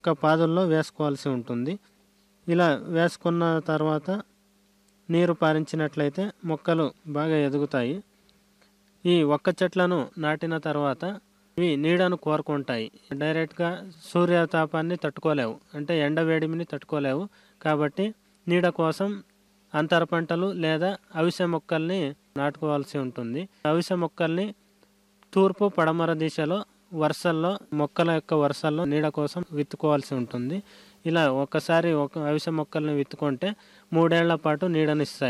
ఒక పాదుల్లో వేసుకోవాల్సి ఉంటుంది ఇలా వేసుకున్న తర్వాత నీరు పారించినట్లయితే మొక్కలు బాగా ఎదుగుతాయి ఈ ఒక్క చెట్లను నాటిన తర్వాత ఇవి నీడను కోరుకుంటాయి డైరెక్ట్గా సూర్యతాపాన్ని తట్టుకోలేవు అంటే ఎండ వేడిమిని తట్టుకోలేవు కాబట్టి నీడ కోసం అంతర పంటలు లేదా అవిసె మొక్కల్ని నాటుకోవాల్సి ఉంటుంది అవిసె మొక్కల్ని తూర్పు పడమర దిశలో వరుసల్లో మొక్కల యొక్క వరుసల్లో నీడ కోసం విత్తుకోవాల్సి ఉంటుంది ఇలా ఒకసారి ఒక అవిసె మొక్కల్ని విత్తుకుంటే మూడేళ్ల పాటు నీడనిస్తాయి